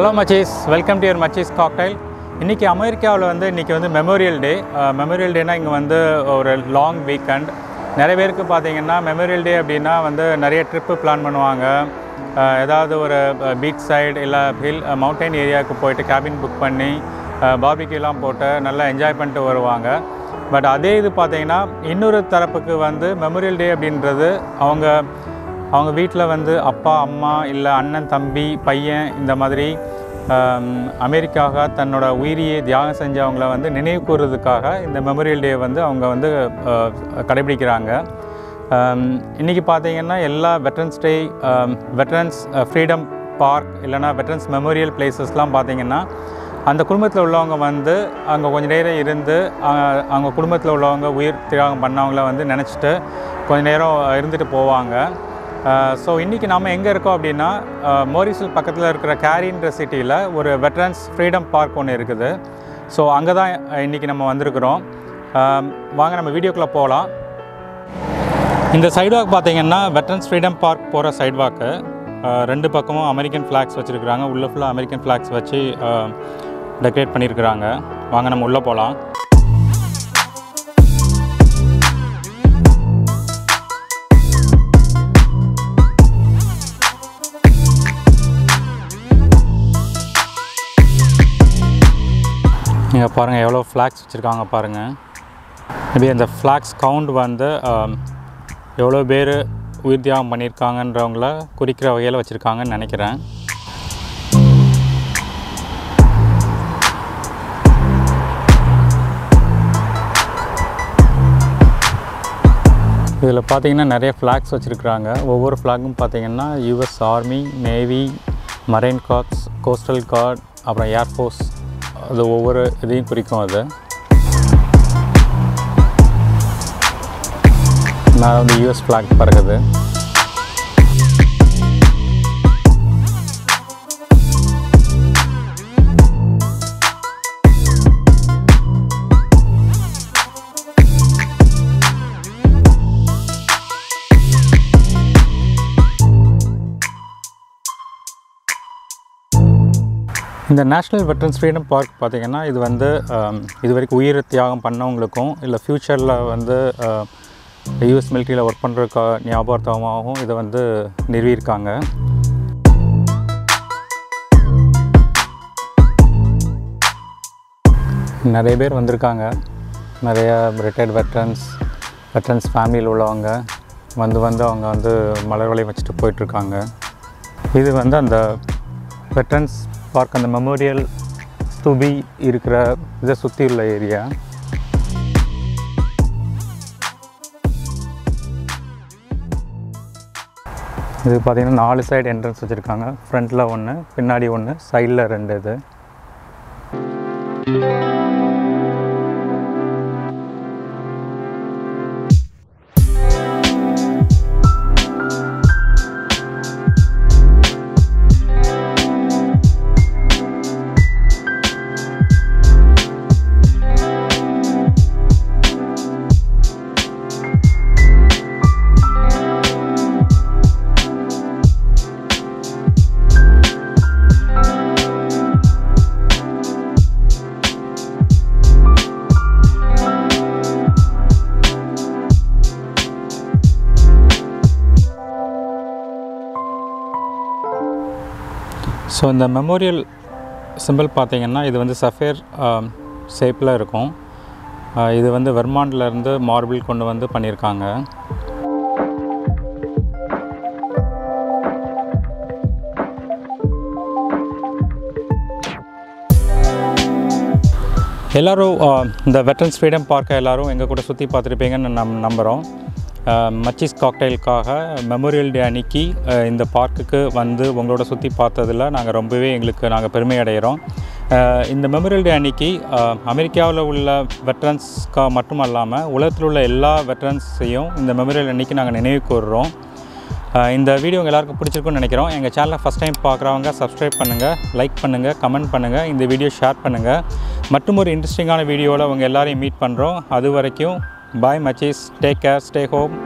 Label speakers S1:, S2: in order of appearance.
S1: hello மச்சீஸ் welcome to your மச்சீஸ் cocktail இன்றைக்கி அமெரிக்காவில் வந்து இன்றைக்கி வந்து மெமோரியல் டே மெமோரியல் டேனா இங்கே வந்து ஒரு லாங் வீக்கெண்ட் நிறைய பேருக்கு பார்த்தீங்கன்னா மெமோரியல் டே அப்படின்னா வந்து நிறைய ட்ரிப்பு பிளான் பண்ணுவாங்க அஹ், ஏதாவது ஒரு பீச் சைடு இல்லை ஹில் மவுண்டைன் ஏரியாவுக்கு போயிட்டு கேபின் புக் பண்ணி பார்பிக்யூலாம் போட்டு நல்லா என்ஜாய் பண்ணிட்டு வருவாங்க பட் அதே இது பார்த்தீங்கன்னா இன்னொரு தரப்புக்கு வந்து மெமோரியல் டே அப்படின்றது அவங்க அவங்க வீட்டில் வந்து அப்பா அம்மா இல்லை அண்ணன் தம்பி பையன் இந்த மாதிரி ஆம், அமெரிக்காக தன்னோட உயிரியை தியாகம் செஞ்சவங்கள வந்து நினைவு கூறுறதுக்காக இந்த மெமோரியல் டே வந்து அவங்க வந்து அஹ், கடைபிடிக்கிறாங்க இன்றைக்கி பார்த்தீங்கன்னா எல்லா veterans day veterans freedom park இல்லைனா வெட்டரன்ஸ் மெமோரியல் பிளேசஸ்லாம் பார்த்தீங்கன்னா அந்த குடும்பத்தில் உள்ளவங்க வந்து அங்கே கொஞ்ச நேரம் இருந்து அஹ், அவங்க குடும்பத்தில் உள்ளவங்க உயிர் தியாகம் பண்ணவங்கள வந்து நினச்சிட்டு கொஞ்ச நேரம் இருந்துட்டு போவாங்க ஸோ இன்றைக்கி நம்ம எங்கே இருக்கோம் அப்படின்னா மோரிசல் பக்கத்தில் இருக்கிற கேரின்ற சிட்டியில் ஒரு வெட்ரன்ஸ் ஃப்ரீடம் பார்க் ஒன்று இருக்குது ஸோ அங்கே தான் இன்றைக்கி நம்ம வந்திருக்கிறோம் அஹ், வாங்க நம்ம வீடியோக்குள்ளே போகலாம் இந்த சைட்வாக் பார்த்தீங்கன்னா வெட்ரன்ஸ் ஃப்ரீடம் பார்க் போகிற சைட்வாக்கு ரெண்டு பக்கமும் அமெரிக்கன் ஃப்ளாக்ஸ் வச்சுருக்குறாங்க உள்ளே ஃபுல்லாக அமெரிக்கன் ஃப்ளாக்ஸ் வச்சு டெக்கரேட் பண்ணியிருக்கிறாங்க வாங்க நம்ம உள்ளே போகலாம் நீங்கள் பாருங்கள் எவ்வளோ ஃப்ளாக்ஸ் வச்சுருக்காங்க பாருங்கள் மேபி அந்த ஃப்ளாக்ஸ் கவுண்ட் வந்து ஆம், எவ்வளோ பேர் உயிர் தியாகம் பண்ணியிருக்காங்கன்றவங்கள குறிக்கிற வகையில் வச்சுருக்காங்கன்னு நினைக்கிறேன் இதில் பார்த்தீங்கன்னா நிறைய ஃப்ளாக்ஸ் வச்சுருக்குறாங்க ஒவ்வொரு ஃப்ளாகும் பார்த்தீங்கன்னா US army navy marine corps coastal guard அப்புறம் ஏர்ஃபோர்ஸ் அது ஒவ்வொரு இதையும் குறிக்கும் அது மேலே வந்து யூஎஸ் ஃப்ளாக் பறக்குது இந்த நேஷ்னல் வெட்டரன்ஸ் ஃப்ரீடம் பார்க் பார்த்திங்கன்னா இது வந்து ஆம், இது வரைக்கும் உயிர் தியாகம் பண்ணவங்களுக்கும் இல்லை ஃப்யூச்சரில் வந்து யூஎஸ் மிலிட்ரியில் ஒர்க் பண்ணுறதுக்கா ஞாபகார்த்தமாகவும் இதை வந்து நிறுவியிருக்காங்க நிறைய பேர் வந்திருக்காங்க நிறைய ரிட்டையர்ட் வெட்டரன்ஸ் வெட்டரன்ஸ் ஃபேமிலியில் உள்ளவங்க வந்து வந்து அவங்க வந்து மலர் வளையம் வச்சுட்டு போயிட்டுருக்காங்க இது வந்து அந்த வெட்டரன்ஸ் பார்க் அந்த மெமோரியல் ஸ்தூபி இருக்கிற இதை சுற்றி உள்ள ஏரியா இது பார்த்திங்கன்னா நாலு சைடு என்ட்ரன்ஸ் வச்சுருக்காங்க ஃப்ரண்ட்டில் ஒன்று பின்னாடி ஒன்று சைடில் ரெண்டு இது ஸோ இந்த மெமோரியல் சிம்பிள் பார்த்தீங்கன்னா இது வந்து சஃபேர் ஷேப்பில் இருக்கும் ஆஹ் இது வந்து வெர்மாண்ட்ல இருந்து மார்பிள் கொண்டு வந்து பண்ணியிருக்காங்க எல்லோரும் இந்த வெட்டரன்ஸ் ஃப்ரீடம் பார்க்கை எல்லோரும் எங்கள் கூட சுற்றி பார்த்துருப்பீங்கன்னு நம் நம்புகிறோம் மச்சிஸ் காக்டைலுக்காக மெமோரியல் டே அன்னைக்கு அஹ், இந்த பார்க்குக்கு வந்து உங்களோட சுற்றி பார்த்ததில் நாங்கள் ரொம்பவே எங்களுக்கு நாங்கள் பெருமை அடைகிறோம் அஹ், இந்த மெமோரியல் டே அன்னைக்கு அஹ், அமெரிக்காவில் உள்ள வெட்டரன்ஸ்க்காக மட்டும் அல்லாமல் உலகத்தில் உள்ள எல்லா வெட்டரன்ஸையும் இந்த மெமோரியல் அன்னைக்கு நாங்கள் நினைவு கூறுறோம் அஹ் இந்த வீடியோ உங்கள் எல்லாருக்கும் பிடிச்சிருக்குன்னு நினைக்கிறோம் எங்கள் சேனலை ஃபஸ்ட் டைம் பார்க்குறவங்க சப்ஸ்கிரைப் பண்ணுங்கள் லைக் பண்ணுங்கள் கமெண்ட் பண்ணுங்கள் இந்த வீடியோ ஷேர் பண்ணுங்கள் மற்றும் ஒரு இன்ட்ரெஸ்டிங்கான வீடியோவில் உங்கள் எல்லாரையும் மீட் பண்ணுறோம் அது வரைக்கும் பாய் மச்சீஸ் டேக் கேர் ஸ்டே ஹோம்